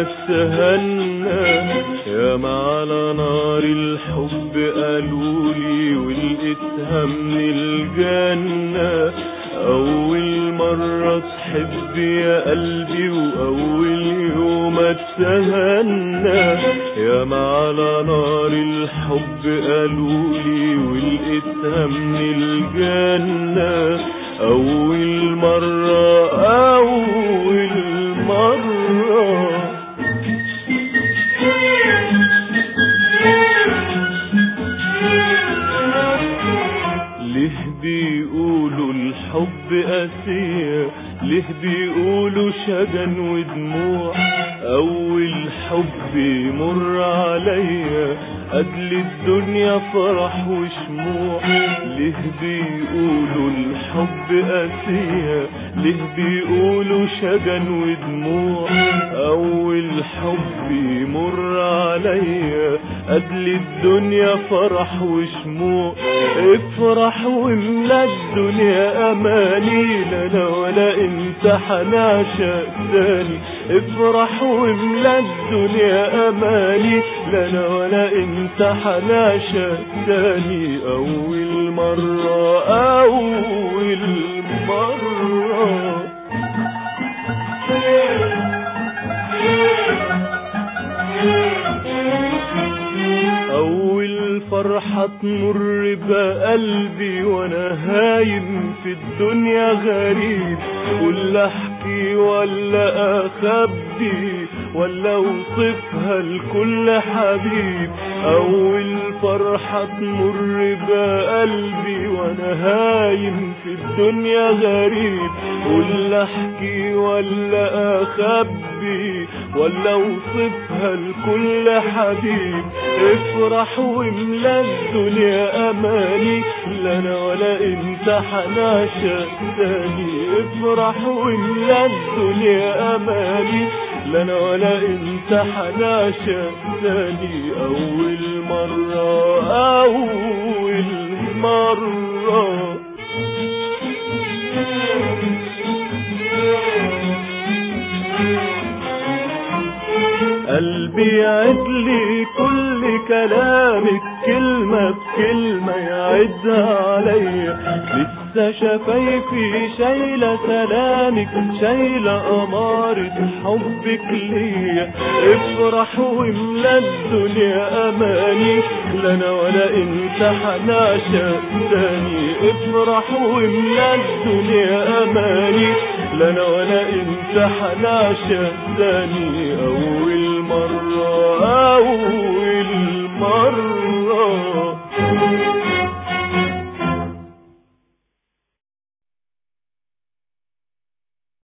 اتهنى يا على نار الحب قالولي ولقيتها من الجنة أول مرة تحب يا قلبي وأول يوم اتهنى يا على نار الحب قالولي ولقيتها من الجنة أول مرة أول مرة ليه بيقولوا الحب قاسية ليه بيقولوا شجن ودموع أول حب يمر عليا قبل الدنيا فرح وشموع ليه بيقولوا الحب قاسية ليه بيقولوا شجن ودموع أول حب يمر عليا قبل الدنيا فرح وشموع افرح واملا الدنيا اماني لا انا ولا انت حنعشق تاني افرح واملا الدنيا اماني لا انا ولا انت حنعشق تاني اول مرة اول مرة أول فرحة تمر بقلبي وأنا هايم في الدنيا غريب ولا أحكي ولا أخبي ولا أوصفها لكل حبيب أول فرحة تمر بقلبي وأنا هايم في الدنيا غريب ولا أحكي ولا أخبي ولا أوصفها لكل حبيب افرح واملا الدنيا اماني لا انا ولا انت حنعشق تاني افرح واملا الدنيا اماني لا انا ولا انت حنعشق تاني اول مرة اول مرة قلبي يعد لي كل كلامك كلمة بكلمة يعدها عليا لسه شفايفي شايلة سلامك شايلة أمارة حبك ليا افرح واملا الدنيا أماني لا أنا ولا أنت حنعشق تاني افرح واملا الدنيا أماني لا أنا ولا أنت حنعشق تاني أول